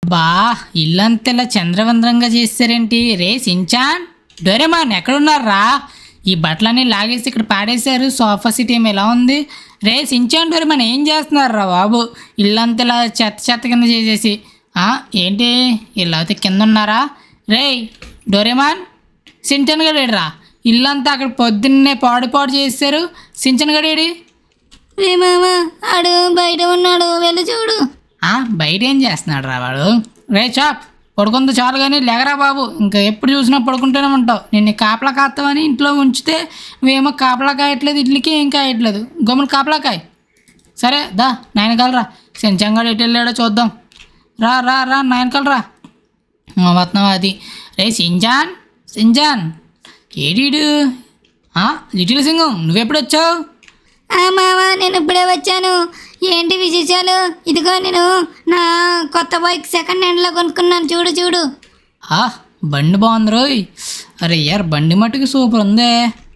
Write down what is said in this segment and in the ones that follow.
బా ఇల్లంతా ఇలా చంద్రవందరంగా చేస్తారేంటి రే సించాన్ డోరేమాన్ ఎక్కడున్నారా ఈ బట్టలన్నీ లాగేసి ఇక్కడ పాడేశారు సోఫా సిటీ ఏమో ఎలా ఉంది రే సించాన్ డోరేమాన్ ఏం చేస్తున్నారా బాబు ఇల్లంతా ఇలా చెత్త చెత్త కింద చేసేసి ఆ, ఏంటి ఇలా అయితే కింద ఉన్నారా రే డోరేమాన్ సించన్ గడేడ్రా ఇల్లంతా అక్కడ పొద్దున్నే పాడు పాడు చేశారు సించన్ గడేడి రే మామ ఆడు బయట ఉన్నాడు వెళ్ళి చూడు ఆ, బయట ఏం చేస్తున్నాడు రా వాడు రే చాప్ పడుకుంది చాలు కానీ లేగరా బాబు ఇంకా ఎప్పుడు చూసినా పడుకుంటూనే ఉంటావు నిన్ను కాపలా కాస్తావని ఇంట్లో ఉంచితే నువ్వేమో కాపలా కాయట్లేదు ఇడ్లీకి ఏం కాయట్లేదు గమ్మున కాపలా కాయ సరే దా నాయనకాలరా సెంచంగాడు ఎటు వెళ్ళాడో చూద్దాం రా రా రా నాయనకాలరా వస్తున్నాం అది రే సింజాన్ సింజాన్ ఏడీడు ఆ, లిటిల్ సింగం నువ్వెప్పుడు వచ్చావు ఆ మామ నేను ఇప్పుడే వచ్చాను ఏంటి విశేషాలు ఇదిగో నేను నా కొత్త బైక్ సెకండ్ హ్యాండ్లో కొనుక్కున్నాను చూడు చూడు ఆ బండి బాగుంది రోయ్ అరే యార్ బండి మట్టుకు సూపర్ ఉందే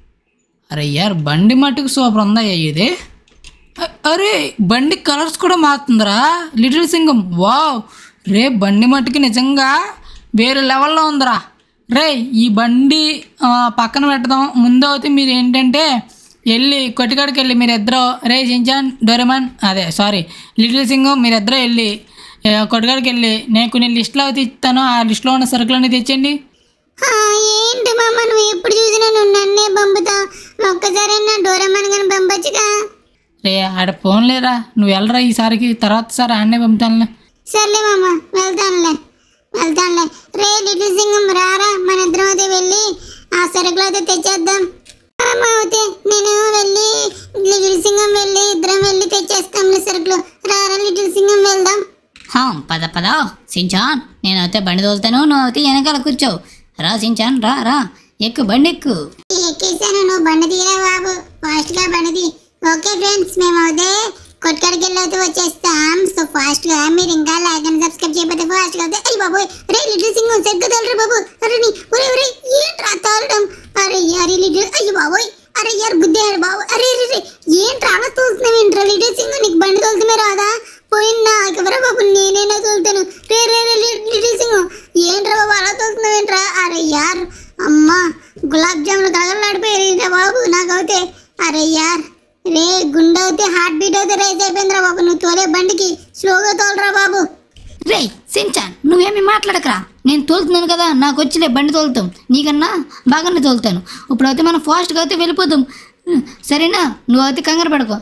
అరే యార్ బండి మట్టుకు సూపర్ ఉందా ఇది అ- అరే బండి కలర్స్ కూడా మారుతుందిరా లిటిల్ సింగం వావ్ రే బండి మట్టుకు నిజంగా వేరే లెవెల్లో ఉందిరా రే ఈ బండి ఆ, పక్కన పెట్టడం ముందు అయితే మీరు ఏంటంటే వెళ్ళి కొట్టికాడికి వెళ్ళి మీరిద్దరూ రే సించాన్ డోరెమాన్ అదే సారీ లిటిల్ సింగం మీరిద్దరూ వెళ్ళి ఆ, కొట్టికాడికి వెళ్ళి నేను కొన్ని లిస్టులు అయితే ఇస్తాను ఆ లిస్టులో ఉన్న సరుకులన్నీ తెచ్చండి ఆ, ఏంటి మామ నువ్వు ఎప్పుడు చూసినా నువ్వు నన్నే పంపుతావు ఒక్కసారి నా డోరమని కానీ పంపచ్చుగా రే ఆడ ఫోన్ లేరా నువ్వు వెళ్ళరా ఈసారికి తర్వాత సార్ ఆడనే పంపుతానులే సర్లే మామ వెళ్తానులే వెళ్తానులే రే లిటిల్ సింగం రారా మన ఇద్దరం అయితే వెళ్ళి ఆ సరుకులు అయితే తెచ్చేద్దాం రామా అయితే నేను వెళ్ళి లిటిల్ సింగం వెళ్ళి ఇద్దరం వెళ్ళి తెచ్చేస్తాంలే సరుకులు రారా లిటిల్ సింగం వెళ్దాం హా, పద పద సించాన్ నేనైతే బండి తోలుతాను నువ్వు అయితే వెనకాల కూర్చో రా సించాన్ రా రా ఎక్కు బండి ఎక్కు ఎక్కేసాను నువ్వు బండి తీరా బాబు ఫాస్ట్ గా బండి తీ ఓకే ఫ్రెండ్స్ మేము అయితే కొట్టుకాడికి వెళ్ళి అయితే వచ్చేస్తాం సో ఫాస్ట్ గా మీరు ఇంకా లైక్ అండ్ సబ్స్క్రైబ్ చేయకపోతే ఫాస్ట్ గా అయితే అయ్యి బాబు రే లిటిల్ సింగ్ సరిగ్గా తోలరు బాబు అరే నీ ఒరే ఒరే ఏంట్రా తోలడం అరే అరే లిటిల్ అయ్యి బాబోయ్ అరే యార్ గుద్దేయాడు బాబు అరే అరే రే ఏంట్రా అలా తోలుతున్నావు ఏంట్రా లిటిల్ సింగ్ నీకు బండి తోలుతుమే రాదా పోయిందా ఎవరా బాబు నేనేనా తోలుతాను రే రే రే లి- లిటిల్ సింగ్ ఏంట్రా బాబు అలా తోలుతున్నావు ఏంట్రా అరే యార్ అమ్మా గులాబ్ జాములు కలగలాడిపోయారు బాబు నాకైతే అరే యార్ రే గుండె అయితే హార్ట్ బీట్ అయితే రేస్ అయిపోయిందిరా బాబు నువ్వు తోలే బండికి స్లోగా తోలరా బాబు రే సించాన్ నువ్వేమి మాట్లాడకరా నేను తోలుతున్నాను కదా నాకు వచ్చిలే బండి తోలుతాం నీకన్నా బాగానే తోలుతాను ఇప్పుడైతే మనం ఫాస్ట్గా అయితే వెళ్ళిపోతాం సరేనా నువ్వు అయితే కంగారు పడుకో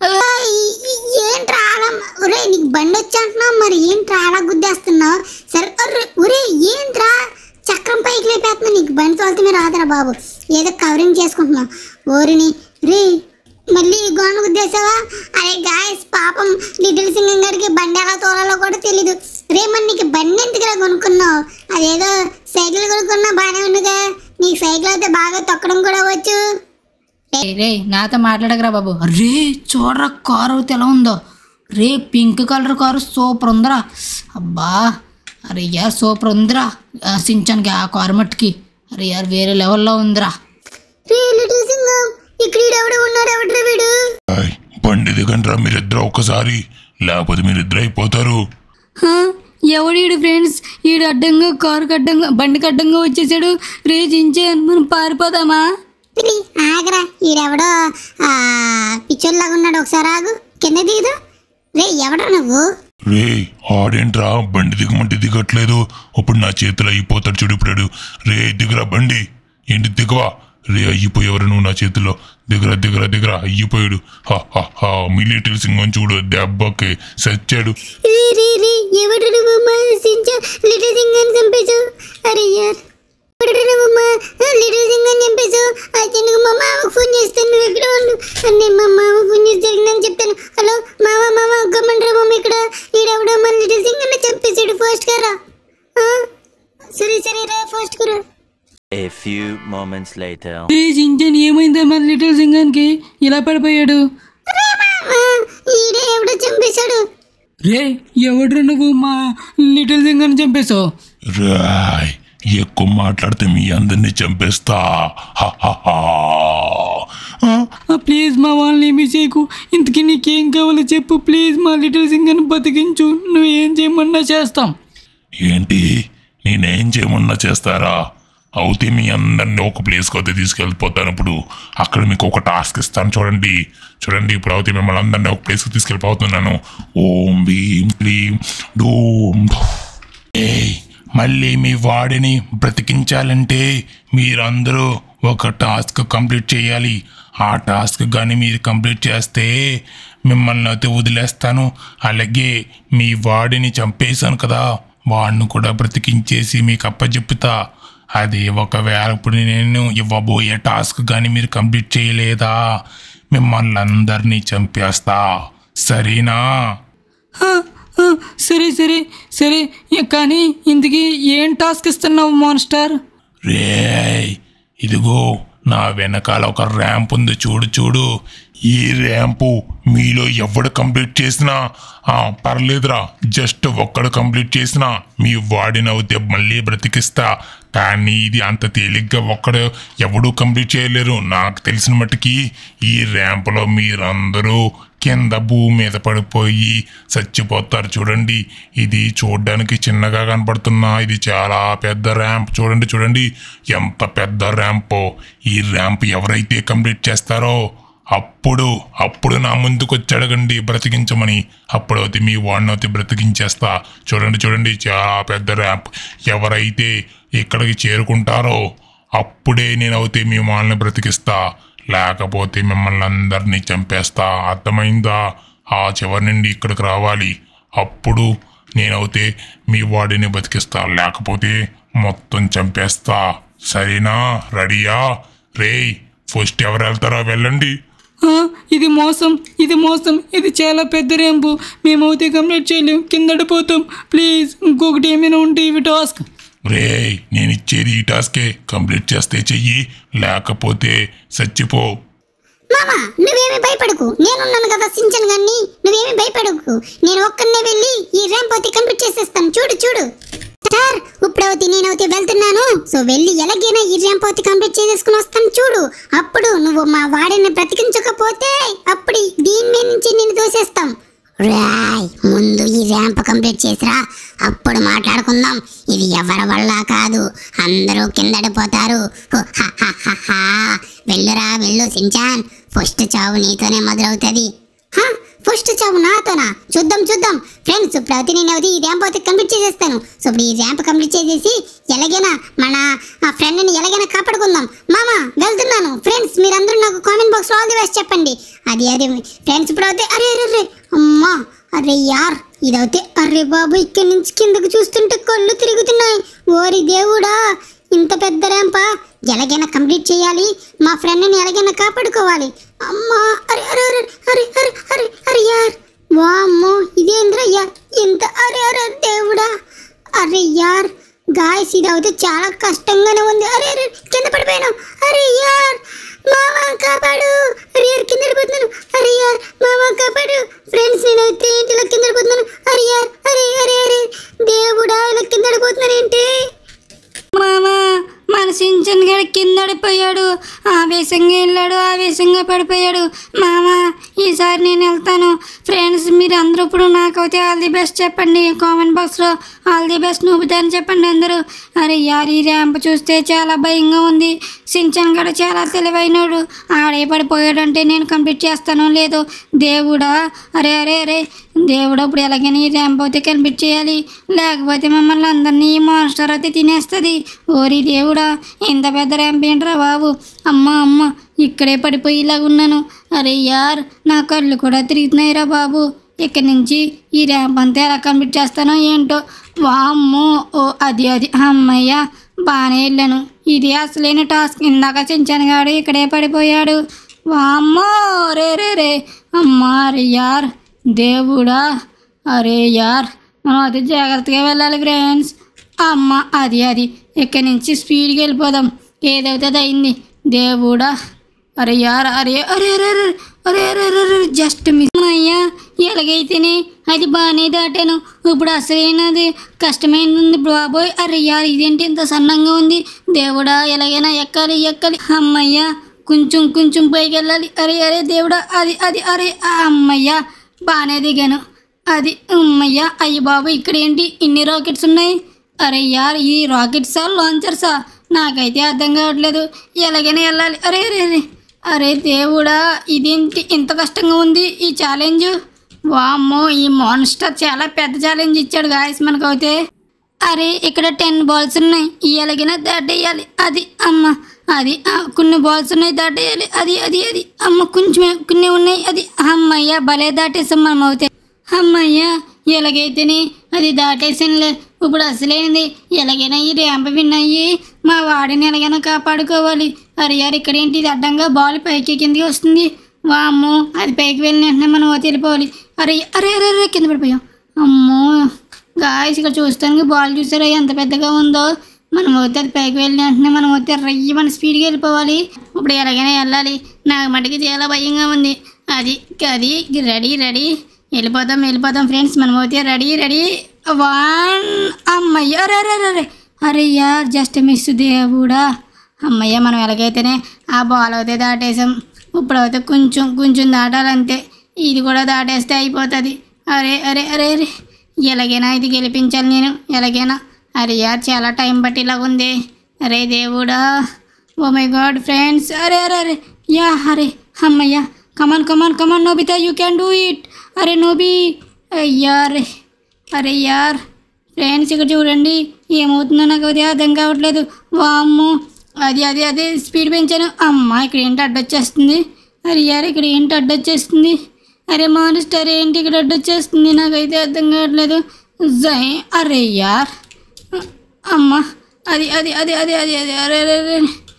ఏంట్రా అలా ఒరే నీకు బండి వచ్చి అంటున్నావు మరి ఏంట్రా అలా గుద్దేస్తున్నావు సరే ఒరే ఒరే ఏంట్రా చక్రం పైకి లేపేస్తున్నావు నీకు బండి తోలుతమే రాదురా బాబు ఏదో కవరింగ్ చేసుకుంటున్నావు ఓరిని రే మళ్ళీ గోన గుద్దేసావా అరే గాయస్ పాపం లిటిల్ సింగం గారికి బండి ఎలా తోలాలో కూడా తెలీదు రే మరి నీకు బండి ఎందుకురా కొనుక్కున్నావు అదేదో సైకిల్ కొనుక్కున్నా బాగానే ఉందిగా నీకు సైకిల్ అయితే బాగా తొక్కడం కూడా వచ్చు రే రే నాతో మాట్లాడకరా బాబు రే చూడరా కారు అయితే ఎలా ఉందో రే పింక్ కలర్ కారు సూపర్ ఉందిరా అబ్బా అరే యార్ సూపర్ ఉందిరా ఆ సించానికి ఆ కారు మట్టుకి అరే యార్ వేరే లెవెల్లో ఉందిరా రే లిటిల్ సింగం ఇక్కడ ఎవడో ఉన్నాడు ఎవడ్రా వీడు ఆయ్, బండి దిగండ్రా మీరిద్దరు ఒక్కసారి లేకపోతే మీరిద్దరు అయిపోతారు ఎవడీడు ఫ్రెండ్స్ ఈడు అడ్డంగా కారు అడ్డంగా బండికి అడ్డంగా వచ్చేసాడు రే చించాన్ మనం పారిపోదామా ఆగరా ఈడెవడో పిచ్చోళ్ళలాగా ఉన్నాడు ఒకసారి ఆగు కింద దిగుదు రే ఎవడో నువ్వు రే ఆడేంట్రా బండి దిగమంటే దిగట్లేదు ఇప్పుడు నా చేతిలో అయిపోతాడు చూడు ఇప్పుడు రే దిగరా బండి ఏంటి దిగవా రే అయ్యిపోయేవారు నువ్వు నా చేతిలో దిగరా దిగరా దిగరా అయ్యిపోయాడు హా హా హా మిలిటరీ సింగం చూడు దెబ్బకి సచ్చాడు రే రే రే ఎవడు నువ్వు మా సించా లిటిల్ సింగన్ చంపేశావు అరే యార్ ఎవడు నువ్వు మా లిటిల్ సింగన్ చంపేశావు అయితే నువ్వు మా మామకు ఫోన్ చేస్తాను నువ్వు ఎక్కడ ఉండు నేను మా మామకు ఫోన్ చేసి జరిగిందని చెప్తాను హలో మామ మామ గమ్మంటారా మామ ఇక్కడ ఈడెవడో మన లిటిల్ సింగన్ చంపేశాడు ఫస్ట్ గా సరే సరే రా ఫస్ట్ గా A few moments later. రే సించాన్ ఏమైందా మన లిటిల్ సింగానికి ఇలా పడిపోయాడు ఈడే ఎవడో చంపేశాడు రే ఎవడ్రా నువ్వు మా లిటిల్ సింగాన్ని చంపేశావు రాయ్ ఎక్కువ మాట్లాడితే మీ అందరినీ చంపేస్తా హా హా హా ఆ, ప్లీజ్ మా వాళ్ళని ఏమీ చేయకు ఇంతకీ నీకేం కావాలో చెప్పు ప్లీజ్ మా లిటిల్ సింగర్ని బతికించు నువ్వు ఏం చేయమన్నా చేస్తాం ఏంటి నేనేం చేయమన్నా చేస్తారా అవుతే మీ అందరిని ఒక ప్లేస్కి అయితే తీసుకెళ్ళిపోతాను ఇప్పుడు అక్కడ మీకు ఒక టాస్క్ ఇస్తాను చూడండి చూడండి ఇప్పుడు అవుతే మిమ్మల్ని అందరినీ ఒక ప్లేస్కి తీసుకెళ్ళిపోతున్నాను ఓం భీం క్లీం డోం ఏయ్ మళ్ళీ మీ వాడిని బ్రతికించాలంటే మీరందరూ ఒక టాస్క్ కంప్లీట్ చేయాలి ఆ టాస్క్ కానీ మీరు కంప్లీట్ చేస్తే మిమ్మల్ని అయితే వదిలేస్తాను అలాగే మీ వాడిని చంపేశాను కదా వాడిని కూడా బ్రతికించేసి మీకు అప్పచెప్పుతా అది ఒకవేళ ఇప్పుడు నేను ఇవ్వబోయే టాస్క్ కానీ మీరు కంప్లీట్ చేయలేదా మిమ్మల్ని అందరినీ చంపేస్తా సరేనా ఆ, ఆ, సరే సరే సరే ఏ, కానీ ఇంతకీ ఏం టాస్క్ ఇస్తున్నావు మాన్స్టర్ రేయ్ ఇదిగో నా వెనకాల ఒక ర్యాంప్ ఉంది చూడు చూడు ఈ ర్యాంపు మీలో ఎవడు కంప్లీట్ చేసినా ఆ, పర్లేదురా జస్ట్ ఒక్కడు కంప్లీట్ చేసినా మీ వాడినవుతే మళ్ళీ బ్రతికిస్తా కానీ ఇది అంత తేలిగ్గా ఒక్కడు ఎవడూ కంప్లీట్ చేయలేరు నాకు తెలిసిన మట్టుకి ఈ ర్యాంపులో మీరందరూ కింద భూమి మీద పడిపోయి చచ్చిపోతారు చూడండి ఇది చూడడానికి చిన్నగా కనపడుతున్నా ఇది చాలా పెద్ద ర్యాంప్ చూడండి చూడండి ఎంత పెద్ద ర్యాంపో ఈ ర్యాంప్ ఎవరైతే కంప్లీట్ చేస్తారో అప్పుడు అప్పుడు నా ముందుకు వచ్చి అడగండి బ్రతికించమని అప్పుడైతే మీ వాడినైతే బ్రతికించేస్తా చూడండి చూడండి చాలా పెద్ద ర్యాంప్ ఎవరైతే ఇక్కడికి చేరుకుంటారో అప్పుడే నేనైతే మీ వాళ్ళని బ్రతికిస్తా లేకపోతే మిమ్మల్ని అందరినీ చంపేస్తా అర్థమైందా ఆ చివరి నుండి ఇక్కడికి రావాలి అప్పుడు నేనైతే మీ వాడిని బతికిస్తా లేకపోతే మొత్తం చంపేస్తా సరేనా రెడీయా రేయ్ ఫస్ట్ ఎవరు వెళ్తారో వెళ్ళండి ఆ, ఇది మోసం ఇది మోసం ఇది చాలా పెద్ద రేంపు మేమైతే కంప్లీట్ చేయలేం కిందడిపోతాం ప్లీజ్ ఇంకొకటి ఏమైనా ఉంటే ఇవి టాస్క్ రేయ్ నేను ఇచ్చేది ఈ టాస్కే కంప్లీట్ చేస్తే చెయ్యి లేకపోతే చచ్చిపో మామ నువ్వేమి భయపడకు నేనున్నాను కదా సించన్ గాన్ని నువ్వేమి భయపడకు నేను ఒక్కనే వెళ్ళి ఈ ర్యాంప్ అయితే కంప్లీట్ చేసేస్తాను చూడు చూడు సార్ ఇప్పుడవుతి నేనవుతే వెళ్తున్నాను సో వెళ్ళి ఎలాగైనా ఈ ర్యాంప్ అయితే కంప్లీట్ చేసేసుకుని వస్తాను చూడు అప్పుడు నువ్వు మా వాడిని బ్రతికించకపోతే అప్పుడు దీని మీద నుంచి నేను దోసేస్తాం రాయ్ ముందు ఈ ర్యాంప్ కంప్లీట్ చేసిరా అప్పుడు మాట్లాడుకుందాం ఇది ఎవరి వల్ల కాదు అందరూ కిందడిపోతారు హు, హ, హ, హ, హ. వెళ్ళురా వెళ్ళు సించాన్ ఫస్ట్ చావు నీతోనే మొదలవుతుంది హ, ఫస్ట్ చావు నాతోనా చూద్దాం చూద్దాం ఫ్రెండ్స్ ఇప్పుడు అయితే నేను అయితే ఈ ర్యాంప్ అయితే కంప్లీట్ చేసేస్తాను సో ఇప్పుడు ఈ ర్యాంప్ కంప్లీట్ చేసేసి ఎలాగైనా మన ఆ ఫ్రెండ్ని ఎలాగైనా కాపాడుకుందాం మామ వెళ్తున్నాను ఫ్రెండ్స్ మీరందరూ నాకు కామెంట్ బాక్స్లో ఆల్ ది బెస్ట్ చెప్పండి అది అది ఫ్రెండ్స్ ఇప్పుడు అయితే అరే అరే అరే అమ్మా అరే యార్ ఇదైతే అరే బాబు ఇక్కడి నుంచి కిందకు చూస్తుంటే కళ్ళు తిరుగుతున్నాయి ఓరి దేవుడా ఇంత పెద్ద ర్యాంపా ఎలాగైనా కంప్లీట్ చేయాలి మా ఫ్రెండ్ని ఎలాగైనా కాపాడుకోవాలి అమ్మా అరే అరే అరే అరే అరే అరే అరే యార్ వామ్మో ఇదేంద్రయ్యా ఇంత అరే అరే దేవుడా అరే యార్ గాయస్ ఇది అయితే చాలా కష్టంగానే ఉంది అరే అరే కింద పడిపోయాను అరే యార్ మామ కాపాడు అరే యార్ కింద పడిపోతున్నాను అరే యార్ మామ కాపాడు ఫ్రెండ్స్ నేను అయితే ఏంటి ఇలా కింద పడిపోతున్నాను అరే యార్ అరే అరే అరే దేవుడా ఇలా కింద పడిపోతున్నాను ఏంటి మామా మన సించన్ గడి కిందడిపోయాడు ఆవేశంగా వెళ్ళాడు ఆవేశంగా పడిపోయాడు మామా ఈసారి నేను వెళ్తాను ఫ్రెండ్స్ మీరు అందరూ ఇప్పుడు నాకైతే ఆల్ ది బెస్ట్ చెప్పండి కామెంట్ బాక్స్లో ఆల్ ది బెస్ట్ నూపుతారని చెప్పండి అందరూ అరే యార్ ఈ ర్యాంప్ చూస్తే చాలా భయంగా ఉంది సించన్ గడ చాలా తెలివైనడు ఆడే పడిపోయాడంటే నేను కంప్లీట్ చేస్తానో లేదో దేవుడా అరే అరే అరే దేవుడు ఇప్పుడు ఎలాగైనా ఈ ర్యాంప్ అయితే కంప్లీట్ చేయాలి లేకపోతే మమ్మల్ని అందరినీ ఈ మాన్స్టర్ అయితే తినేస్తుంది ఓరి దేవుడా ఇంత పెద్ద ర్యాంప్ ఏంట్రా బాబు అమ్మ అమ్మ ఇక్కడే పడిపోయేలాగా ఉన్నాను అరే యార్ నా కళ్ళు కూడా తిరుగుతున్నాయిరా బాబు ఇక్కడి నుంచి ఈ ర్యాంప్ అంతా ఎలా కంప్లీట్ చేస్తానో ఏంటో వామ్మో ఓ అది అది అమ్మయ్య బాగానే వెళ్ళాను ఇది అసలైన టాస్క్ ఇందాక చించనగాడు ఇక్కడే పడిపోయాడు వామ్మో రే రే రే అమ్మా రే యార్ దేవుడా అరే యార్ మనం అది జాగ్రత్తగా వెళ్ళాలి ఫ్రెండ్స్ అమ్మ అది అది ఇక్కడి నుంచి స్పీడ్కి వెళ్ళిపోదాం ఏదైతే అది అయింది దేవుడా అరే యార్ అరే అరే అరే అరే అరే అరే అరే అరే జస్ట్ మిస్ అయ్యా ఎలాగైతేనే అది బాగానే దాటాను ఇప్పుడు అసలైనది కష్టమైనది బాబోయ్ అరే యార్ ఇదేంటి ఇంత సన్నంగా ఉంది దేవుడా ఎలాగైనా ఎక్కాలి ఎక్కాలి అమ్మయ్యా కొంచెం కొంచెం పైకి వెళ్ళాలి అరే అరే దేవుడా అది అది అరే ఆ అమ్మయ్యా బాగానే దిగాను అది అమ్మయ్య అయ్య బాబు ఇక్కడ ఏంటి ఇన్ని రాకెట్స్ ఉన్నాయి అరే యార్ ఈ రాకెట్సా లాంచర్సా నాకైతే అర్థం కావట్లేదు ఎలాగైనా వెళ్ళాలి అరే అరే అరే అరే దేవుడా ఇదేంటి ఇంత కష్టంగా ఉంది ఈ ఛాలెంజ్ వామ్మో ఈ మాన్స్టర్ చాలా పెద్ద ఛాలెంజ్ ఇచ్చాడు గాయస్ మనకైతే అరే ఇక్కడ టెన్ బాల్స్ ఉన్నాయి ఈ ఎలాగైనా దాటేయాలి అది అమ్మ అది ఆ, కొన్ని బాల్స్ ఉన్నాయి దాటేయాలి అది అది అది అమ్మ కొంచెమే కొన్ని ఉన్నాయి అది అమ్మయ్య భలే దాటేసాం మనం అవుతే అమ్మయ్య ఎలాగైతేనే అది దాటేసానులే ఇప్పుడు అసలేంది ఎలాగైనా ఈ ర్యాంప్ విన్ అయ్యి మా వాడిని ఎలాగైనా కాపాడుకోవాలి అరే యార్ ఇక్కడ ఏంటి ఇది అడ్డంగా బాల్ పైకి కిందికి వస్తుంది వామ్మో అది పైకి వెళ్ళిన వెంటనే మనం ఓ వెళ్ళిపోవాలి అరే అరే అరే అరే కింద పడిపోయాం అమ్మో గాయస్ ఇక్కడ చూస్తానికి బాల్ చూసారా ఎంత పెద్దగా ఉందో మనం వస్తే అది పైకి వెళ్ళిన వెంటనే మనం వస్తే రయ్యి మన స్పీడ్గా వెళ్ళిపోవాలి ఇప్పుడు ఎలాగైనా వెళ్ళాలి నాకు మటుకు చాలా భయంగా ఉంది అది అది రెడీ రెడీ వెళ్ళిపోతాం వెళ్ళిపోతాం ఫ్రెండ్స్ మనం అయితే రెడీ రెడీ వన్ అమ్మయ్య అరే అరే అరే, అరే అరే యార్ జస్ట్ మిస్ దేవుడా అమ్మయ్య మనం ఎలాగైతేనే ఆ బాల్ అయితే దాటేసాం ఇప్పుడు అయితే కొంచెం కొంచెం దాటాలంతే ఇది కూడా దాటేస్తే అయిపోతుంది అరే అరే అరే అరే ఎలాగైనా ఇది గెలిపించాలి నేను ఎలాగైనా అరే యార్ చాలా టైం పట్టేలాగా ఉంది అరే దేవుడా ఓ మై గాడ్ ఫ్రెండ్స్ అరే అరే అరే యా అరే అమ్మయ్య come on come on come on Nobita you can do it అరే నోబి అయ్యా అరే అరే యార్ ఫ్రెండ్స్ ఇక్కడ చూడండి ఏమవుతుందో నాకు అది అర్థం కావట్లేదు వామ్మో అది అది అదే స్పీడ్ పెంచాను అమ్మ ఇక్కడ ఏంటి అడ్డొచ్చేస్తుంది అరే యార్ ఇక్కడ ఏంటి అడ్డొచ్చేస్తుంది అరే మానిస్టర్ ఏంటి ఇక్కడ అడ్డొచ్చేస్తుంది నాకైతే అర్థం కావట్లేదు జై అరే యార్ అమ్మ అది అది అది అది అది అది అరే అరే అరే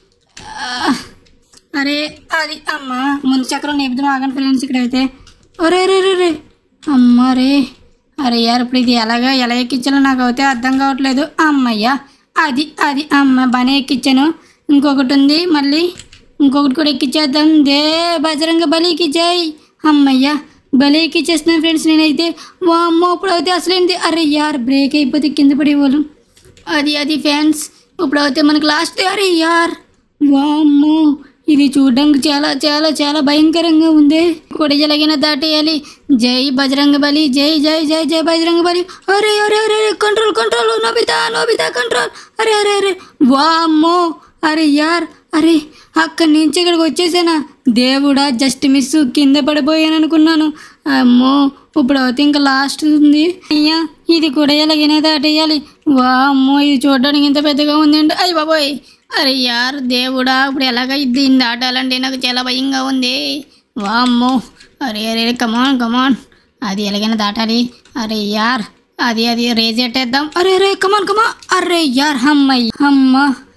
ఆ, అరే అది అమ్మ ముందు చక్రం నేపుదాం ఆగండి ఫ్రెండ్స్ ఇక్కడైతే అరే రే రే రే అమ్మ రే అరే యార్ ఇప్పుడు ఇది ఎలాగా ఎలా ఎక్కించాలో నాకు అయితే అర్థం కావట్లేదు అమ్మయ్య అది అది అమ్మ బాగానే ఎక్కించాను ఇంకొకటి ఉంది మళ్ళీ ఇంకొకటి కూడా ఎక్కించేద్దాం దే బజరంగ బలికి జై అమ్మయ్య బలి ఎక్కిచ్చేస్తున్నాను ఫ్రెండ్స్ నేనైతే వామ్మో ఇప్పుడు అయితే అసలేంటి అరే యార్ బ్రేక్ అయిపోతే కింద పడేవాళ్ళు అది అది ఫ్యాన్స్ ఇప్పుడు అయితే మనకి లాస్ట్ అరే యార్ వామ్మో ఇది చూడడానికి చాలా చాలా చాలా భయంకరంగా ఉంది కూడా ఎలాగైనా దాటేయాలి జై బజరంగ బలి జై జై జై జై బజరంగ బలి అరే అరే అరే అరే control control Nobita Nobita control అరే అరే అరే వామ్మో అరే యార్ అరే అక్కడి నుంచి ఇక్కడికి వచ్చేసానా దేవుడా జస్ట్ మిస్ కింద పడిపోయాను అనుకున్నాను అమ్మో ఇప్పుడు అయితే ఇంకా లాస్ట్ ఉంది అయ్యా ఇది కూడా ఎలాగైనా దాటేయాలి వామ్మో ఇది చూడడానికి ఇంత పెద్దగా ఉందండి అయ్యి బాబోయ్ అరే యార్ దేవుడా ఇప్పుడు ఎలాగ దీన్ని దాటాలంటే నాకు చాలా భయంగా ఉంది వామ్మో అరే అరే కమాన్ కమాన్ అది ఎలాగైనా దాటాలి అరే యార్ అది అది రేజ్ ఎట్టేద్దాం అరే అరే కమాన్ కమాన్ అరే యార్ హమ్మయ్య అమ్మ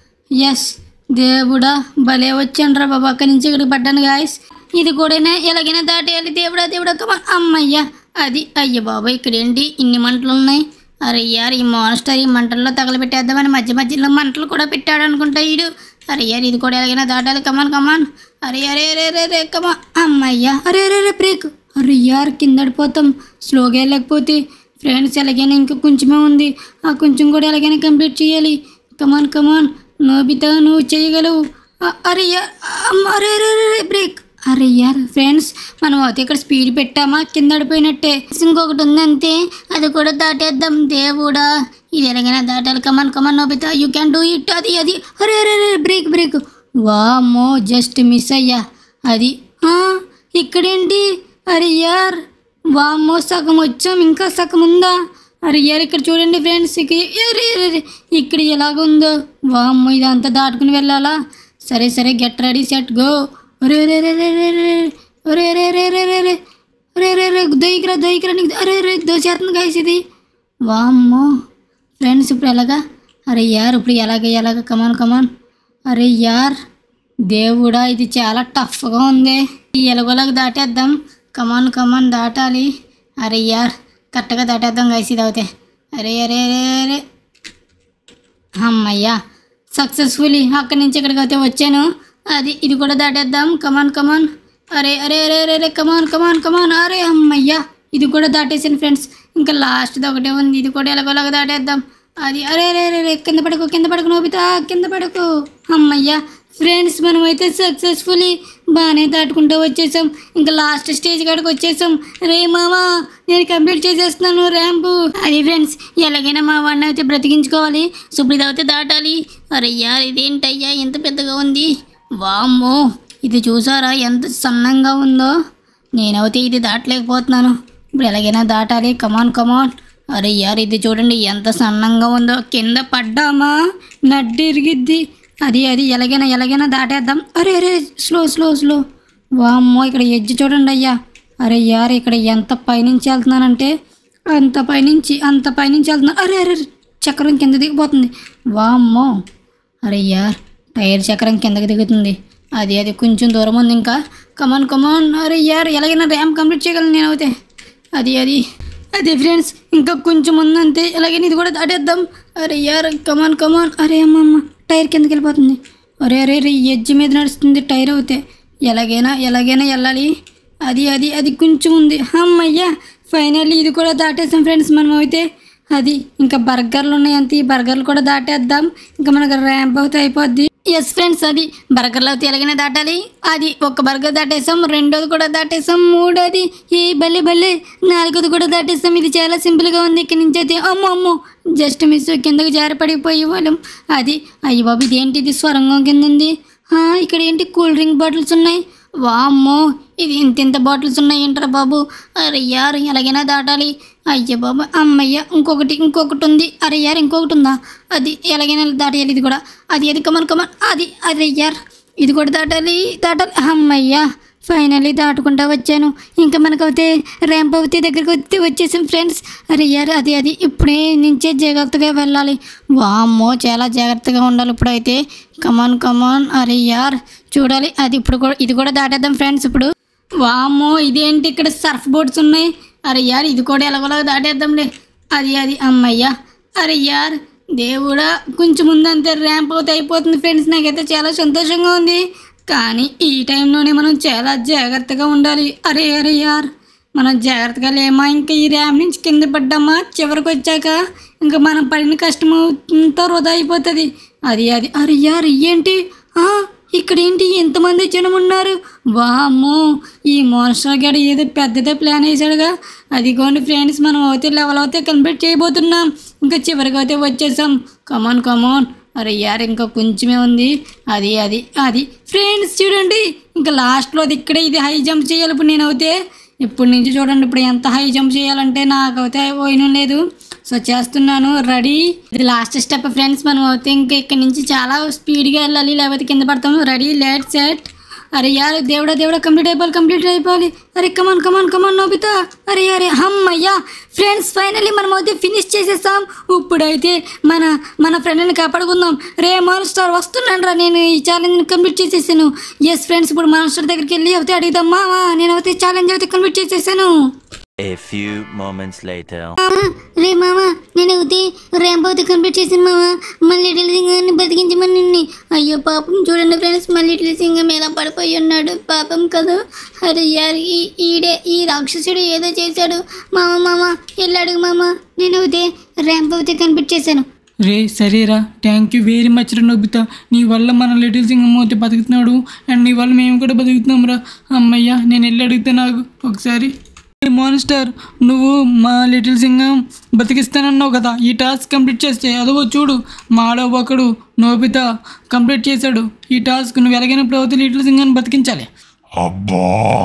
ఎస్ దేవుడా భలే వచ్చాను రా బాబా అక్కడి నుంచి ఇక్కడికి పడ్డాను గాయస్ ఇది కూడా ఎలాగైనా దాటేయాలి దేవుడా దేవుడా కమా అమ్మయ్య అది అయ్య బాబా ఇక్కడ ఏంటి ఇన్ని మంటలు ఉన్నాయి అరే యార్ ఈ మాన్స్టర్ ఈ మంటల్లో తగలబెట్టేద్దామని మధ్య మధ్యలో మంటలు కూడా పెట్టాడు అనుకుంటా ఈడు అరే యార్ ఇది కూడా ఎలాగైనా దాటాలి కమాన్ కమాన్ అరే అరే అరే అరే అరే కమా అమ్మయ్య అరే అరే అరే బ్రేక్ అరే యార్ కింద పడిపోతాం స్లోగా వెళ్ళకపోతే ఫ్రెండ్స్ ఎలాగైనా ఇంకా కొంచెమే ఉంది ఆ కొంచెం కూడా ఎలాగైనా కంప్లీట్ చేయాలి కమాన్ కమాన్ నోబితా నువ్వు చేయగలవు అ- అరే యార్ అమ్మ, అరే అరే అరే, అరే బ్రేక్ అరే యార్ ఫ్రెండ్స్ మనం అయితే ఇక్కడ స్పీడ్ పెట్టామా కింద పడిపోయినట్టే ఇంకొకటి ఉందంతే అది కూడా దాటేద్దాం దేవుడా ఇది ఎలాగైనా దాటాలి come on come on Nobita you can do it అది అది అరే అరే అరే బ్రేక్ బ్రేక్ వామో జస్ట్ మిస్ అయ్యా అది ఆ, ఇక్కడేంటి అరే యార్ వామ్మో సగం వచ్చాం ఇంకా సగం ఉందా అరే యార్ ఇక్కడ చూడండి ఫ్రెండ్స్ ఇక్కడ అరే, అరే, అరే, ఇక్కడ ఎలాగుందో వామ్మో ఇదంతా దాటుకుని వెళ్ళాలా సరే సరే గెట్ రెడీ సెట్ గో అరే అరే అరే అరే అరే అరే అరే అరే అరే అరే అరే అరే అరే దొయ్యకరా దొయ్యకరా నీకు అరే అరే దోచేస్తుంది గాయస్ ఇది వామ్మో ఫ్రెండ్స్ ఇప్పుడు ఎలాగా అరే యార్ ఇప్పుడు ఎలాగ ఎలాగ కమాన్ కమాన్ అరే యార్ దేవుడా ఇది చాలా టఫ్గా ఉంది ఈ ఎలుగులకు దాటేద్దాం కమాన్ కమాన్ దాటాలి అరే యార్ కరెక్ట్గా దాటేద్దాం గైస్ ఇది అవుతే అరే అరే అరే అరే అమ్మయ్యా సక్సెస్ఫుల్లీ అక్కడి నుంచి ఇక్కడికి అయితే వచ్చాను అది ఇది కూడా దాటేద్దాం కమాన్ కమాన్ అరే అరే అరే అరే అరే కమాన్ కమాన్ కమాన్ అరే అమ్మయ్యా ఇది కూడా దాటేసాను ఫ్రెండ్స్ ఇంకా లాస్ట్ది ఒకటే ఉంది ఇది కూడా ఎలాగోలాగా దాటేద్దాం అది అరే అరే అరే అరే కింద పడకు కింద పడకు నోబితా కింద పడకు అమ్మయ్యా ఫ్రెండ్స్ మనమైతే సక్సెస్ఫుల్లీ బాగానే దాటుకుంటూ వచ్చేసాం ఇంకా లాస్ట్ స్టేజ్ కాడికి వచ్చేసాం రే మామా నేను కంప్లీట్ చేసేస్తున్నాను ర్యాంపు అది ఫ్రెండ్స్ ఎలాగైనా మా వాడిని అయితే బ్రతికించుకోవాలి సో ఇప్పుడు ఇదైతే దాటాలి అరే యార్ ఇదేంటయ్యా ఎంత పెద్దగా ఉంది వామ్మో ఇది చూసారా ఎంత సన్నంగా ఉందో నేనైతే ఇది దాటలేకపోతున్నాను ఇప్పుడు ఎలాగైనా దాటాలి కమాన్ కమాన్ అరే యార్ ఇది చూడండి ఎంత సన్నంగా ఉందో కింద పడ్డామా నడ్డి ఇరిగిద్ది అది అది ఎలాగైనా ఎలాగైనా దాటేద్దాం అరే అరే స్లో స్లో స్లో వామ్మో ఇక్కడ ఎడ్జ్ చూడండి అయ్యా అరే యార్ ఇక్కడ ఎంత పైనుంచి వెళ్తున్నానంటే అంత పైనుంచి అంత పైనుంచి వెళ్తున్నాను అరే అరే అరే, చక్రం కింద దిగిపోతుంది వామ్మో అరే యార్ టైర్ చక్రం కిందకి దిగుతుంది అది అది కొంచెం దూరం ఉంది ఇంకా కమాన్ కమాన్ అరే యార్ ఎలాగైనా ర్యాంప్ కంప్లీట్ చేయగలను నేను అయితే అది అది అదే ఫ్రెండ్స్ ఇంకా కొంచెం ఉంది అంతే ఎలాగైనా ఇది కూడా దాటేద్దాం అరే యార్ కమాన్ కమాన్ అరే అమ్మమ్మ టైర్ కిందకి వెళ్ళిపోతుంది అరే అరే రే ఎడ్జ్ మీద నడుస్తుంది టైర్ అవుతే ఎలాగైనా ఎలాగైనా వెళ్ళాలి అది అది అది కొంచెం ఉంది అమ్మయ్యా ఫైనల్లీ ఇది కూడా దాటేసాం ఫ్రెండ్స్ మనం అయితే అది ఇంకా బర్గర్లు ఉన్నాయి అంతే ఈ బర్గర్లు కూడా దాటేద్దాం ఇంకా మనకు ర్యాంప్ అవుతే అయిపోద్ది ఎస్ ఫ్రెండ్స్ అది బర్గర్లు అయితే ఎలాగైనా దాటాలి అది ఒక బర్గర్ దాటేసాం రెండోది కూడా దాటేసాం మూడోది ఈ బల్లి బల్లి నాలుగోది కూడా దాటేసాం ఇది చాలా సింపుల్గా ఉంది ఇక్కడి నుంచి అయితే అమ్మో అమ్మో జస్ట్ మిస్ కిందకి జారి పడిపోయే వాళ్ళం అది అయ్యి బాబు ఇదేంటి ఇది స్వరంగం కింద ఉంది ఆ, ఇక్కడ ఏంటి కూల్ డ్రింక్ బాటిల్స్ ఉన్నాయి వామ్మో ఇది ఇంత ఇంత బాటిల్స్ ఉన్నాయి ఏంటరా బాబు అరే యార్ ఎలాగైనా దాటాలి అయ్య బాబు అమ్మయ్య ఇంకొకటి ఇంకొకటి ఉంది అరే యార్ ఇంకొకటి ఉందా అది ఎలాగైనా దాటేయాలి ఇది కూడా అది అది కమన్ కమన్ అది అరే యార్ ఇది కూడా దాటాలి దాటాలి అమ్మయ్య ఫైనల్లీ దాటుకుంటా వచ్చాను ఇంకా మనకైతే ర్యాంప్ అవుతే దగ్గరికి వచ్చి వచ్చేసాం ఫ్రెండ్స్ అరే యార్ అది అది ఇప్పుడే నుంచే జాగ్రత్తగా వెళ్ళాలి వామ్మో చాలా జాగ్రత్తగా ఉండాలి ఇప్పుడైతే కమాన్ కమాన్ అరే యార్ చూడాలి అది ఇప్పుడు కూడా ఇది కూడా దాటేద్దాం ఫ్రెండ్స్ ఇప్పుడు వామ్మో ఇదేంటి ఇక్కడ సర్ఫ్ బోర్డ్స్ ఉన్నాయి అరే యార్ ఇది కూడా ఎలాగోలాగా దాటేద్దాంలే అది అది అమ్మయ్యా అరే యార్ దేవుడా కొంచెం ముందంతే ర్యాంప్ అవుతే అయిపోతుంది ఫ్రెండ్స్ నాకైతే చాలా సంతోషంగా ఉంది కానీ ఈ టైంలోనే మనం చాలా జాగ్రత్తగా ఉండాలి అరే అరే యార్ మనం జాగ్రత్తగా లేమా ఇంకా ఈ ర్యామ్ నుంచి కింద పడ్డామా చివరికి వచ్చాక ఇంకా మనం పడిన కష్టం అంతా వృధా అయిపోతుంది అది అది అరే యార్ ఏంటి ఆ, ఇక్కడ ఏంటి ఎంతమంది జనం ఉన్నారు వామ్మో ఈ మోన్స్టర్ గడ ఏదో పెద్దదే ప్లాన్ వేసాడుగా అదిగోండి ఫ్రెండ్స్ మనం అయితే లెవెల్ అయితే కంప్లీట్ చేయబోతున్నాం ఇంకా చివరికి అయితే వచ్చేసాం కమాన్ కమాన్ అరే యార్ ఇంకా కొంచెమే ఉంది అది అది అది ఫ్రెండ్స్ చూడండి ఇంకా లాస్ట్లో అది ఇక్కడే ఇది హై జంప్ చేయాలి ఇప్పుడు నేనైతే ఇప్పటి నుంచి చూడండి ఇప్పుడు ఎంత హై జంప్ చేయాలంటే నాకైతే పోయిన లేదు సో చేస్తున్నాను రెడీ ఇది లాస్ట్ స్టెప్ ఫ్రెండ్స్ మనం అయితే ఇంకా ఇక్కడ నుంచి చాలా స్పీడ్గా వెళ్ళాలి లేకపోతే కింద పడతాము రెడీ లెట్ సెట్ అరే యార్ దేవుడా దేవుడా కంప్లీట్ అయిపోవాలి కంప్లీట్ అయిపోవాలి అరే కమాన్ కమాన్ కమాన్ నోబితా అరే అరే హమ్మయ్యా ఫ్రెండ్స్ ఫైనల్లీ మనం అయితే ఫినిష్ చేసేసాం ఇప్పుడైతే మన మన ఫ్రెండ్ని కాపాడుకుందాం రే మాన్స్టర్ వస్తున్నాను రా నేను ఈ ఛాలెంజ్ని కంప్లీట్ చేసేసాను ఎస్ ఫ్రెండ్స్ ఇప్పుడు మాన్స్టర్ దగ్గరికి వెళ్ళి అయితే అడుగుదాం మామా నేను అయితే ఛాలెంజ్ అయితే కంప్లీట్ చేసేసాను A few moments later. రే మామ నేను అవుతే ర్యాంప్ అవుతే కంప్లీట్ చేశాను మామ మళ్ళీ లిటిల్ సింగాన్ని బతికించమని నిన్ను అయ్యో పాపం చూడండి ఫ్రెండ్స్ మళ్ళీ లిటిల్ సింగం ఎలా పడిపోయి ఉన్నాడు పాపం కదా అరే యార్ ఈ ఈడే ఈ రాక్షసుడు ఏదో చేశాడు మామ మామ వెళ్ళాడు మామ నేను అవుతే ర్యాంప్ అవుతే కంప్లీట్ చేశాను రే సరేరా థ్యాంక్ యూ వెరీ మచ్ రా నొబ్బితా నీ వల్ల మన లిటిల్ సింగం అయితే బతుకుతున్నాడు అండ్ నీ వల్ల మేము కూడా బతుకుతున్నాం రా అమ్మయ్యా నేను వెళ్ళి అడిగితే నాకు ఒకసారి మాన్స్టర్ నువ్వు మా లిటిల్ సింగం బతికిస్తానన్నావు కదా ఈ టాస్క్ కంప్లీట్ చేస్తే అదిగో చూడు మాలో ఒకడు నోబితా కంప్లీట్ చేశాడు ఈ టాస్క్ నువ్వు ఎలాగైనప్పుడు అవుతే లిటిల్ సింగాన్ని బతికించాలి అబ్బా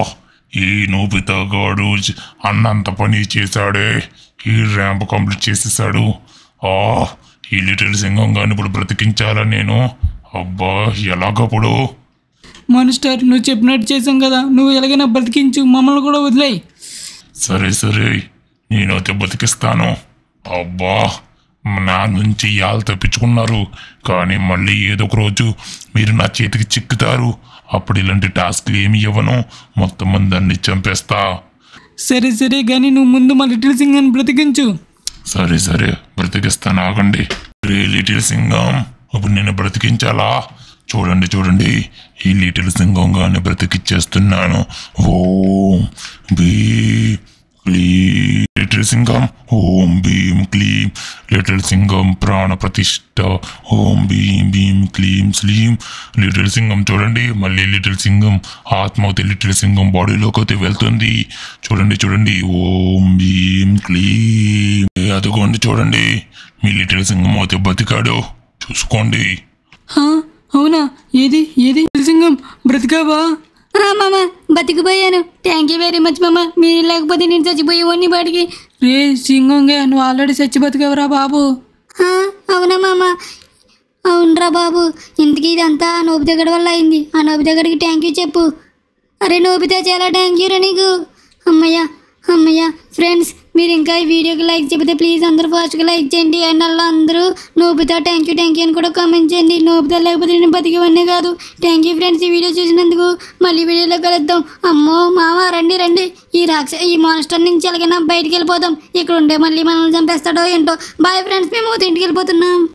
ఈ నోబితా గాడు చ- అన్నంత పని చేశాడే ఈ ర్యాంప్ కంప్లీట్ చేసేసాడు ఆ ఈ లిటిల్ సింగం గాని ఇప్పుడు బ్రతికించాలా నేను అబ్బా ఎలాగప్పుడు మాన్స్టర్ నువ్వు చెప్పినట్టు చేసాం కదా నువ్వు ఎలాగైనా బ్రతికించు మమ్మల్ని కూడా వదిలేయి సరే సరే నేనైతే బతికిస్తాను అబ్బా నా నుంచి ఇవాళ తప్పించుకున్నారు కానీ మళ్ళీ ఏదో ఒక రోజు మీరు నా చేతికి చిక్కుతారు అప్పుడు ఇలాంటి టాస్క్లు ఏమి ఇవ్వను మొత్తం మంది చంపేస్తా సరే సరే కానీ నువ్వు ముందు మా లిటిల్ సింగాన్ని బ్రతికించు సరే సరే బ్రతికిస్తాను ఆగండి రే లిటిల్ సింగం ఇప్పుడు నేను బ్రతికించాలా చూడండి చూడండి ఈ లిటిల్ సింగం గాని బ్రతికిచ్చేస్తున్నాను ఓం బీ క్లీ లిటిల్ సింగం ఓం భీం క్లీం లిటిల్ సింగం ప్రాణ ప్రతిష్ట ఓం భీం భీం క్లీం స్లీం లిటిల్ సింగం చూడండి మళ్ళీ లిటిల్ సింగం ఆత్మ అవుతే లిటిల్ సింగం బాడీలోకి అయితే వెళ్తుంది చూడండి చూడండి ఓం భీం క్లీం ఏ, అదిగోండి చూడండి మీ లిటిల్ సింగం అయితే బతికాడు చూసుకోండి హా, అవునా ఏది ఏది సింగం బ్రతికావా ఆ, మామ బతికిపోయాను థ్యాంక్ యూ వెరీ మచ్ మామ మీరు లేకపోతే నేను చచ్చిపోయేవాడిని బాడికి రే సింగంగా నువ్వు ఆల్రెడీ చచ్చి బతికావురా బాబు ఆ, అవునా మామ అవునరా బాబు ఇంతకీ ఇదంతా ఆ నోబి దగ్గర వల్ల అయింది ఆ నోబి దగ్గరికి థ్యాంక్ యూ చెప్పు అరే నోబితా చాలా థ్యాంక్ యూ రా నీకు అమ్మయ్య అమ్మయ్య ఫ్రెండ్స్ మీరు ఇంకా ఈ వీడియోకి లైక్ చెబితే ప్లీజ్ అందరూ ఫాస్ట్గా లైక్ చేయండి అండ్ అలా అందరూ Nobita thank you thank you అని కూడా కామెంట్ చేయండి నోబితా లేకపోతే నేను బతికేవన్నీ కాదు థ్యాంక్ యూ ఫ్రెండ్స్ ఈ వీడియో చూసినందుకు మళ్ళీ వీడియోలో కలుద్దాం అమ్మో మామ రండి రండి ఈ రాక్ష ఈ మాన్స్టర్ నుంచి ఎలాగైనా బయటికి వెళ్ళిపోదాం ఇక్కడ ఉండే మళ్ళీ మనల్ని చంపేస్తాడో ఏంటో బాయ్ ఫ్రెండ్స్ మేము ఇంటికి వెళ్ళిపోతున్నాం